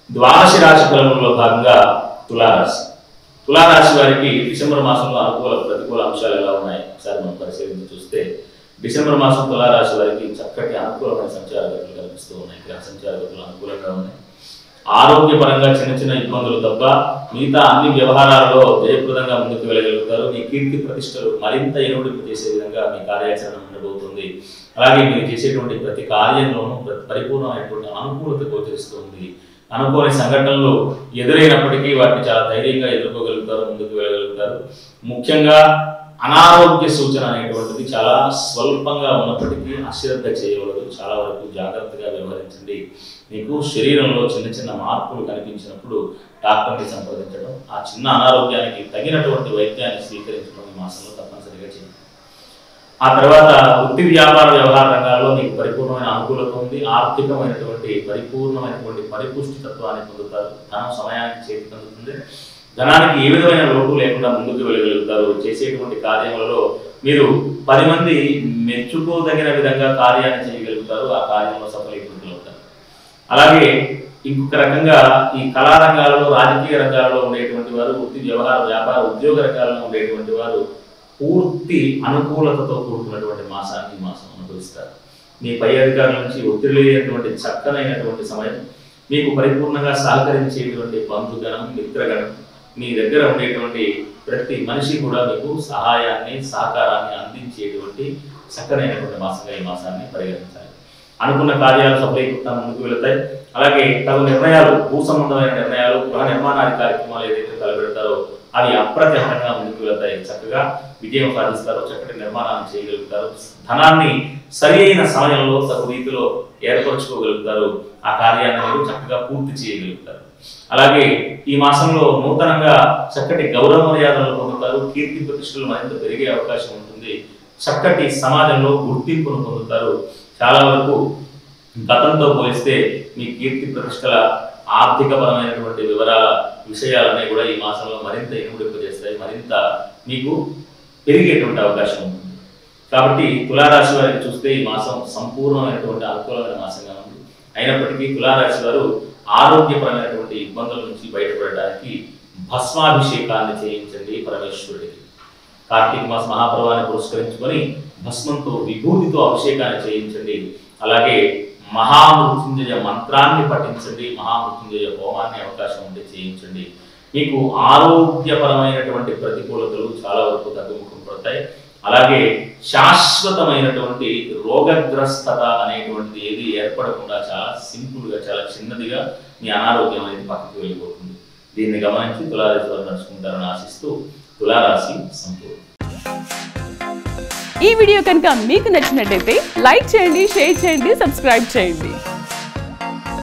ద్వాదశ రాశి ఫలములలో భాగంగా తులారాశి తులారాశి వారికి డిసెంబర్ మాసంలో అనుకూల ప్రతికూల అంశాలు ఎలా ఉన్నాయి ఒకసారి మనం పరిశీలించి చూస్తే డిసెంబర్ మాసం తులారాశి వారికి చక్కటి అనుకూలమైన సంచార గతులు కనిపిస్తూ ఉన్నాయి గ్రహ సంచార గతులు అనుకూలంగా ఉన్నాయి ఆరోగ్యపరంగా చిన్న చిన్న ఇబ్బందులు తప్ప మిగతా అన్ని వ్యవహారాలలో జయప్రదంగా ముందుకు వెళ్ళగలుగుతారు మీ కీర్తి ప్రతిష్టలు మరింత ఎనుడింపు చేసే విధంగా మీ కార్యాచరణ ఉండబోతుంది అలాగే మీరు చేసేటువంటి ప్రతి కార్యంలోనూ ప్ర- పరిపూర్ణమైనటువంటి అనుకూలత గోచరిస్తుంది అనుకోని సంఘటనలు ఎదురైనప్పటికీ వాటిని చాలా ధైర్యంగా ఎదుర్కోగలుగుతారు ముందుకు వెళ్ళగలుగుతారు ముఖ్యంగా అనారోగ్య సూచన అనేటువంటిది చాలా స్వల్పంగా ఉన్నప్పటికీ అశ్రద్ధ చేయవలదు చాలా వరకు జాగ్రత్తగా వ్యవహరించండి మీకు శరీరంలో చిన్న చిన్న మార్పులు కనిపించినప్పుడు డాక్టర్ని సంప్రదించడం ఆ చిన్న అనారోగ్యానికి తగినటువంటి వైద్యాన్ని స్వీకరించడం ఈ మాసంలో తప్పనిసరిగా చేయండి ఆ తర్వాత వృత్తి వ్యాపార వ్యవహార రంగాల్లో మీకు పరిపూర్ణమైన అనుకూలత ఉంది ఆర్థికమైనటువంటి పరిపూర్ణమైనటువంటి పరిపుష్టి తత్వాన్ని పొందుతారు ధనం సమయానికి చేతికి అందుతుంది ధనానికి ఏ విధమైన లోటు లేకుండా ముందుకు వెళ్ళగలుగుతారు చేసేటువంటి కార్యములలో మీరు పది మంది మెచ్చుకోదగిన విధంగా కార్యాన్ని చేయగలుగుతారు ఆ కార్యంలో సఫలీకృతులు అవుతారు అలాగే ఇంకొక రకంగా ఈ కళారంగాలలో రాజకీయ రంగాలలో ఉండేటువంటి వారు వృత్తి వ్యవహార వ్యాపార ఉద్యోగ రంగాలలో ఉండేటువంటి వారు పూర్తి అనుకూలతతో కూడుకున్నటువంటి మాసాన్ని ఈ మాసం అనుభవిస్తారు మీ పై అధికారుల నుంచి ఒత్తిడి లేనటువంటి చక్కనైనటువంటి సమయం మీకు పరిపూర్ణంగా సహకరించేటువంటి బంధుగణం మిత్రగణం మీ దగ్గర ఉండేటువంటి ప్రతి మనిషి కూడా మీకు సహాయాన్ని సహకారాన్ని అందించేటువంటి చక్కనైనటువంటి మాసంగా ఈ మాసాన్ని పరిగణించాలి అనుకున్న కార్యాలు సఫలీకృతంగా ముందుకు వెళతాయి అలాగే తగు నిర్ణయాలు భూ సంబంధమైన నిర్ణయాలు గృహ నిర్మాణాది కార్యక్రమాలు ఏదైతే తలపెడతారో అవి అప్రతిహతంగా ముందుకు వెళతాయి చక్కగా విజయం సాధిస్తారు చక్కటి నిర్మాణాన్ని చేయగలుగుతారు ధనాన్ని సరి అయిన సమయంలో తగు రీతిలో ఏర్పరచుకోగలుగుతారు ఆ కార్యాన్ని మీరు చక్కగా పూర్తి చేయగలుగుతారు అలాగే ఈ మాసంలో నూతనంగా చక్కటి గౌరవ మర్యాదలు పొందుతారు కీర్తి ప్రతిష్టలు మరింత పెరిగే అవకాశం ఉంటుంది చక్కటి సమాజంలో గుర్తింపును పొందుతారు చాలా వరకు గతంతో పోలిస్తే మీ కీర్తి ప్రతిష్టల ఆర్థికపరమైనటువంటి వివరాల విషయాలన్నీ కూడా ఈ మాసంలో మరింత ఇనుముడింపజేస్తాయి మరింత మీకు పెరిగేటువంటి అవకాశం ఉంటుంది కాబట్టి తులారాశి వారికి చూస్తే ఈ మాసం సంపూర్ణమైనటువంటి అనుకూలమైన మాసంగా ఉంది అయినప్పటికీ తులారాశి వారు ఆరోగ్యపరమైనటువంటి ఇబ్బందుల నుంచి బయటపడడానికి భస్మాభిషేకాన్ని చేయించండి పరమేశ్వరుడికి కార్తీక మాస మహాప్రభాన్ని పురస్కరించుకొని భస్మంతో విభూతితో అభిషేకాన్ని చేయించండి అలాగే మహామృత్యుంజయ మంత్రాన్ని పఠించండి మహామృత్యుంజయ హోమాన్ని అవకాశం ఉంటే చేయించండి మీకు ఆరోగ్యపరమైనటువంటి ప్రతికూలతలు చాలా వరకు తగ్గుముఖం పడతాయి అలాగే శాశ్వతమైనటువంటి రోగగ్రస్తత అనేటువంటిది ఏది ఏర్పడకుండా చాలా సింపుల్గా చాలా చిన్నదిగా మీ అనారోగ్యం అనేది పక్కకు వెళ్ళిపోతుంది దీన్ని గమనించి తులారాశి వారు నడుచుకుంటారని ఆశిస్తూ తులారాశి సంపూర్ణ ఈ వీడియో కనుక మీకు నచ్చినట్టయితే లైక్ చేయండి షేర్ చేయండి సబ్స్క్రైబ్ చేయండి